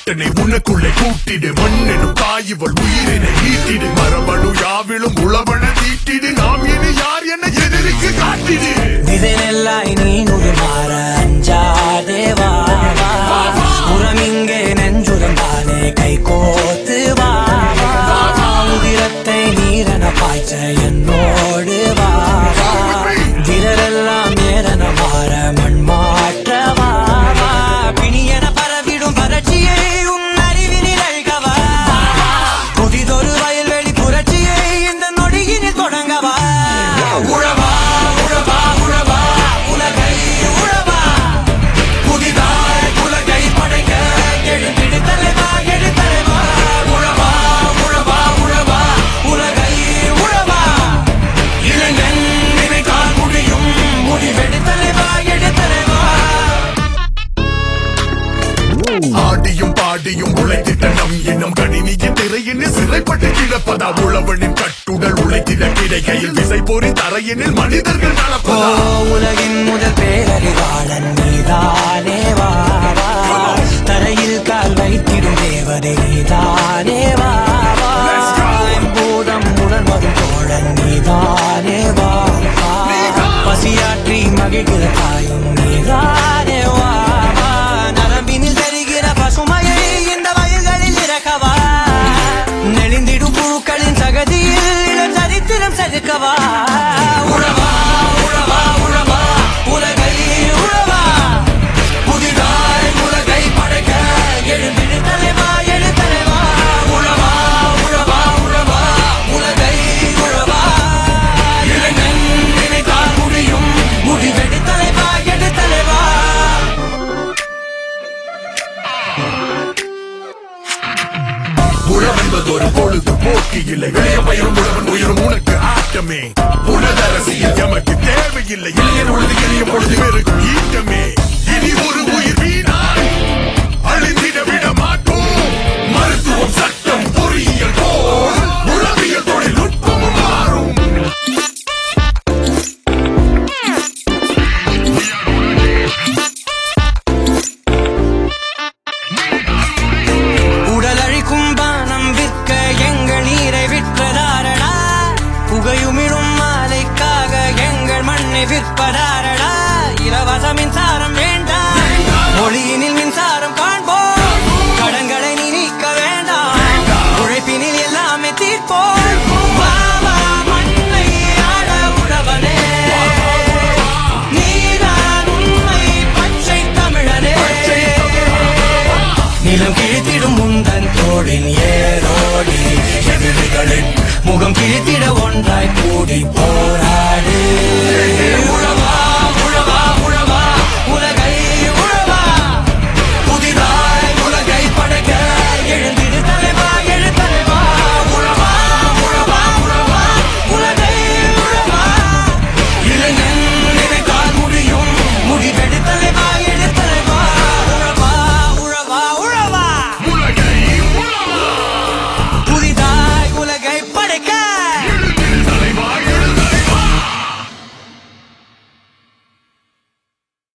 மட்டனை உனக்குள்ளே கூட்டிடு மண்ணெனும் தாயிவள் உயிரினை ஈட்டிடு மரபணு யாவிலும் உளவன தீட்டிடு நாம் இனி யார் என எதிரிக்கு காட்டிடு ഇതിനെല്ലാം നീ നുരുമാറ അഞ്ചാതെ വാ വാ. ഉറമിங்கே നെഞ്ചുരം താനെ കൈകോത്ത് വാ വാ. ഉതിരത്തെ നീരന പാய்ச்ச എന്നോട് വാ വാ. വിരലെല്ലാം നേരന മാറ മൺമാറ്റ വാ വാ. പിണിയന പരവിടും വരட்சியை உன் அறிவினில் அழுகவா புதிதொரு வயல்வெளி புரட்சியை இந்த நொடியினில் தொடங்கவா உழவா உழவா உழவா உலகை உழவா புதிதாய் உலகை படைக்க எழுந்திடு தலைவா எழு தலைவா உழவா உழவா உழவா உலகை உழவா இளைஞன் நினைத்தால் முடியும் முடிவெடு தலைவா எழு தலைவா ஆடியும் பாடியும் உழைத்திட்ட நம் எண்ணம் கணினியின் திரையினில் சிறைப்பட்டு கிடப்பதா உழவனின் கட்டுடல் உழைத்திட கிடைக்கையில் விசை பொறி தரையினில் மனிதர்கள் ஓ நடப்பதா உலகின் முதல் பேரறிவாளன் நீதானே வா வா. தரையில் கால் வைத்திடும் தேவதை நீதானே வா வா. Let's go. பூதம் உடன் வரும் தோழன் நீதானே வா வா. பசியாற்றி மகிழ்கிற தாயும் நீதானே வா வா. நரம்பினில் தெரிகிற பசுமையை இந்த வயல்களில் இறக்கவா நெளிந்திடும் புழுக்களின் சகதியில் இளம் சரித்திரம் செதுக்கவா உழவா உழவா உழவா உலகை உழவா புதிதாய் உலகை படைக்க எழுந்திடு தலைவா எழு தலைவா உழவா உழவா உழவா உலகை உழவா இளைஞன் நினைத்தால் முடியும் முடிவெடு தலைவா எடு தலைவா உழவென்பது ஒரு பொழுது போக்கு இல்லை இளைய பயிரும் உழவன் உயிரும் உனக்கு ஆட்டமே உனதரசியல் எமக்கு தேவையில்லை இளையன் உழுது எளிய பொழுது வெறுக்கும் ஈட்டமே இனி ஒரு உயிர் வீணாய் அழிந்திட விட மாட்டோம் மருத்துவம் சட்டம் பொறியியல் போல் உளவியல் தொழில்நுட்பமும் மாறும் உடல் அழிக்கும் பானம் விற்க எங்கள் நீரை விற்பதாரடா புகையுமிழும் மாலைக்காக எங்கள் மண்ணை விற்பதாரடா இலவச மின்சாரம் வேண்டாம் மொழியினில் மின்சாரம் காண்போம் கடன்களை நீ நீக்க வேண்டாம் உழைப்பினில் எல்லாமே தீர்ப்போம் வா, வா, மண்ணை ஆள உழவனே. நீதான் உண்மை பச்சை தமிழனே நிலம் கிழித்திடும் முந்தன் தோளின் ஏரோடி எதிரிகளின் முகம் கிழித்திட ஒன்றாய் கூடி போ